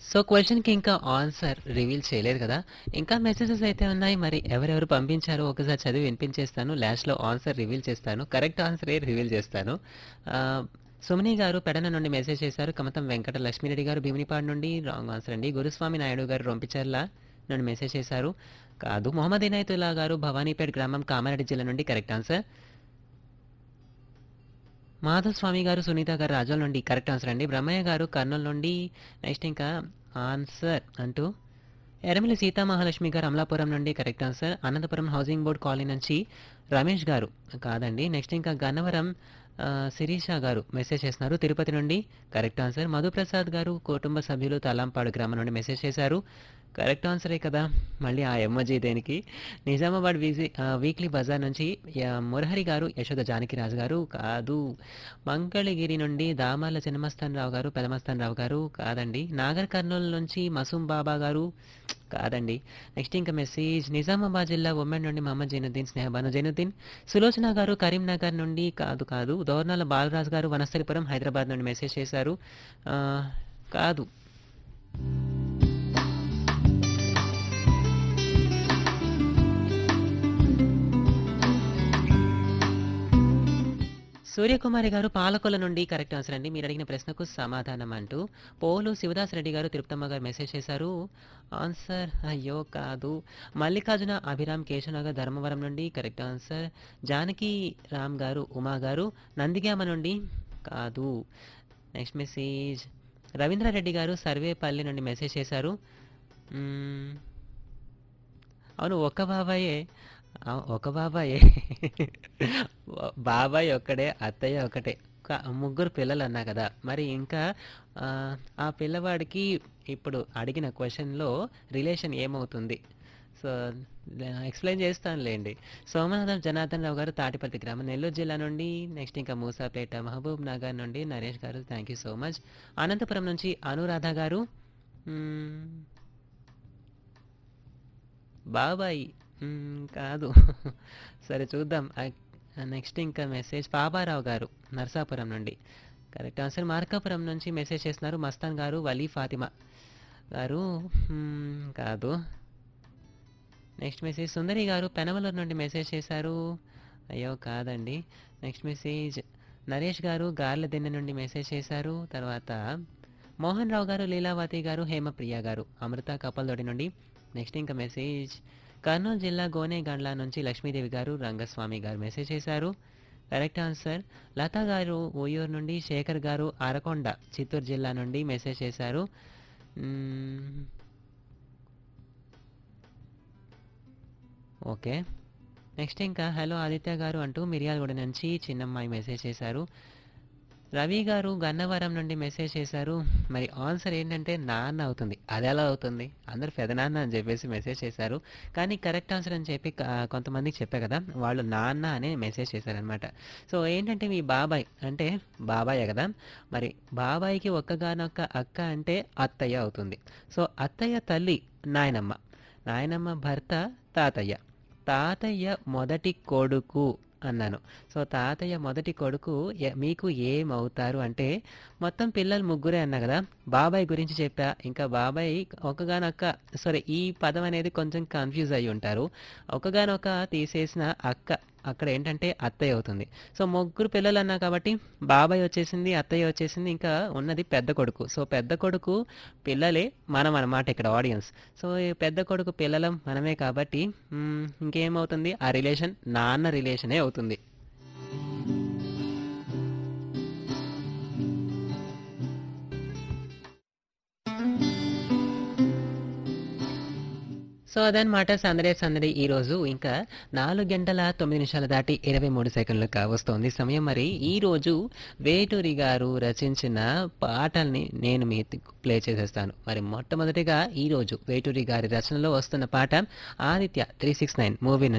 So క్వశ్చన్‌కి ఇంకా answer reveal చేయలేదు కదా! ఇంకా మెసేజెస్ అయితే ఉన్నాయి. మరి ఎవరెవరు పంపించారో ఒకసారి చదివి వినిపించేస్తాను. లాస్ట్‌లో ఆన్సర్ రివీల్ చేస్తాను. కరెక్ట్ ఆన్సరే రివీల్ చేస్తాను. ఆహ్, సుమని గారు పెడన నుండి మెసేజ్ చేశారు. కమతం వెంకట లక్ష్మీరెడ్డి గారు భీమునిపాడు నుండి రాంగ్ ఆన్సర్ అండి. గురుస్వామి నాయుడు గారు రొంపిచెర్ల నుండి మెసేజ్ చేశారు. కాదు. మొహమ్మద్ ఇనాయతుల్లా గారు భవానీపేట్ గ్రామం కామారెడ్డి జిల్లా నుండి కరెక్ట్ ఆన్సర్. మాధవ్ స్వామి గారు, సునీత గారు రాజోల్ నుండి కరెక్ట్ ఆన్సర్ అండి. బ్రహ్మయ్య గారు కర్నూలు నుండి నెక్స్ట్ ఇంకా ఆన్సర్ అంటూ ఎర్రమిల్లి సీతామహాలక్ష్మి గారు అమలాపురం నుండి correct answer. Anantapuram housing board colony నుంచి రమేష్ గారు కాదండి. నెక్స్ట్ ఇంకా గన్నవరం ఆహ్, శిరీష గారు మెసేజ్ చేస్తున్నారు. తిరుపతి నుండి కరెక్ట్ ఆన్సర్. మధుప్రసాద్ గారు కుటుంబ సభ్యులు తలాంపాడు గ్రామం నుండి మెసేజ్ చేశారు. కరెక్ట్ ఆన్సరే కదా! మళ్ళీ ఆ ఎమోజీ దేనికి? నిజామాబాద్ వీజీ ఆహ్, వీక్లీ బజార్ నుంచి య మురహరి గారు, యశోద జానకిరాజు గారు కాదు. మంగళగిరి నుండి దామర్ల చిన్నమస్తానరావు గారు, పెదమస్తానరావు గారు కాదండి. నాగర్ కర్నూలు నుంచి మసూం బాబా గారు కాదండి. నెక్స్ట్ ఇంకా మెసేజ్ నిజామాబాద్ జిల్లా ఉమ్మడి నుండి మహమ్మద్ జైనుద్దీన్, స్నేహబాను జైనుద్దీన్, సులోచన గారు కరీంనగర్ నుండి కాదు కాదు. దోర్నాల బాలరాజు గారు వనస్థలిపురం హైదరాబాద్ నుండి మెసేజ్ చేశారు. ఆహ్, కాదు. సూర్యకుమారి గారు పాలకొల నుండి కరెక్ట్ ఆన్సర్ అండి. మీరు అడిగిన ప్రశ్నకు సమాధానం అంటూ పోలు శివదాస్ రెడ్డి గారు తిరుపతమ్మ గారు మెసేజ్ చేశారు. ఆన్సర్ అయ్యో కాదు. మల్లికార్జున అభిరామ్ కేశవనగర్ ధర్మవరం నుండి కరెక్ట్ ఆన్సర్. జానకి రామ్ గారు, ఉమా గారు నందిగామ నుండి కాదు. నెక్స్ట్ మెసేజ్ రవీంద్రారెడ్డి గారు సర్వేపల్లి నుండి మెసేజ్ చేశారు. హ్మ్. అవును. ఒక్క బాబాయే. ఆ! ఒక బాబాయే. బాబాయ్ ఒక్కడే, అత్తయ్య ఒకటే. క ముగ్గురు పిల్లలన్నా కదా! మరి ఇంకా ఆహ్, ఆ పిల్లవాడికి ఇప్పుడు అడిగిన క్వెషన్‌లో రిలేషన్ ఏమవుతుంది? సో, ఎక్స్‌ప్లెయిన్ చేస్తానులెండి. సోమనాథం జనార్దన్ రావు గారు తాటిపర్తి గ్రామం నెల్లూరు జిల్లా నుండి నెక్స్ట్ ఇంకా మూసాపేట మహబూబ్ నగర్ నుండి Naresh garu thank you so much. Anantapuram నుంచి అనురాధ గారు హ్మ్. బాబాయ్ హ్మ్. కాదు. సరే చూద్దాం. అయ్ నెక్స్ట్ ఇంకా మెసేజ్ పాపారావు గారు నరసాపురం నుండి కరెక్ట్ ఆన్సర్. మార్కాపురం నుంచి మెసేజ్ చేస్తున్నారు. మస్తాన్ గారు, వలీ ఫాతిమా గారు హ్మ్. కాదు. నెక్స్ట్ మెసేజ్ సుందరి గారు పెనమలూరు నుండి మెసేజ్ చేశారు. అయ్యో కాదండి. నెక్స్ట్ మెసేజ్ నరేష్ గారు గార్లదిన్నె నుండి మెసేజ్ చేశారు. తర్వాత మోహన్ రావు గారు, లీలావతి గారు, హేమప్రియ గారు అమృత కప్పలదొడి నుండి నెక్స్ట్ ఇంకా మెసేజ్ కర్నూలు జిల్లా గోనెగండ్ల నుంచి లక్ష్మీదేవి గారు, రంగస్వామి గారు మెసేజ్ చేశారు. Correct answer. లత గారు ఉయ్యూరు నుండి, శేఖర్ గారు అరకొండ చిత్తూరు జిల్లా నుండి మెసేజ్ చేశారు. హ్మ్. ఓకే. నెక్స్ట్ ఇంకా హలో ఆదిత్య గారు అంటూ మిర్యాలగూడ నుంచి చిన్నమ్మాయి మెసేజ్ చేశారు. రవి గారు గన్నవరం నుండి మెసేజ్ చేశారు. మరి ఆన్సర్ ఏంటంటే నాన్న అవుతుంది. అదెలా అవుతుంది? అందరూ పెదనాన్న అని చెప్పేసి మెసేజ్ చేశారు. కానీ కరెక్ట్ ఆన్సర్ అని చెప్పి క కొంతమందికి చెప్పా కదా! వాళ్ళు నాన్న అనే మెసేజ్ చేశారనమాట. సో, ఏంటంటే మీ బాబాయ్ అంటే బాబాయే కదా! మరి బాబాయికి ఒక్కగానొక్క అక్క అంటే అత్తయ్య అవుతుంది. సో, అత్తయ్య తల్లి నాయనమ్మ. నాయనమ్మ భర్త తాతయ్య. తాతయ్య మొదటి కొడుకు అన్నాను. సో, తాతయ్య మొదటి కొడుకు ఎ మీకు ఏమవుతారు అంటే మొత్తం పిల్లలు ముగ్గురే అన్నా కదా! బాబాయ్ గురించి చెప్పా. ఇంకా బాబాయ్ ఒక్కగానొక్క సారీ ఈ పదం అనేది కొంచెం కన్‌ఫ్యూజ్ అయ్యి ఉంటారు. ఒక్కగానొక్క తీసేసిన అక్క అక్కడ ఏంటంటే అత్తయ్య అవుతుంది. సో, ముగ్గురు పిల్లలన్నా కాబట్టి బాబాయ్ వచ్చేసింది, అత్తయ్య వచ్చేసింది. ఇంకా ఉన్నది పెద్ద కొడుకు. సో, పెద్ద కొడుకు పిల్లలే మనం అన్నమాట ఇక్కడ ఆడియన్స్. సో, ఈ పెద్ద కొడుకు పిల్లలం మనమే కాబట్టి హ్మ్. ఇంకేమవుతుంది? ఆ రిలేషన్ నాన్న రిలేషనే అవుతుంది. సో, అదనమాట సందడే సందడి ఈరోజు. ఇంకా 4 గంటల 9 నిమిషాలు దాటి 23 సెకన్లు కావస్తోంది సమయం. మరి ఈరోజు వేటూరి గారు రచించిన పాటల్ని నేను మీకు ప్లే చేసేస్తాను. మరి మొట్టమొదటిగా ఈరోజు వేటూరి గారి రచనలో వస్తున్న పాట 'ఆదిత్య 369' మూవీ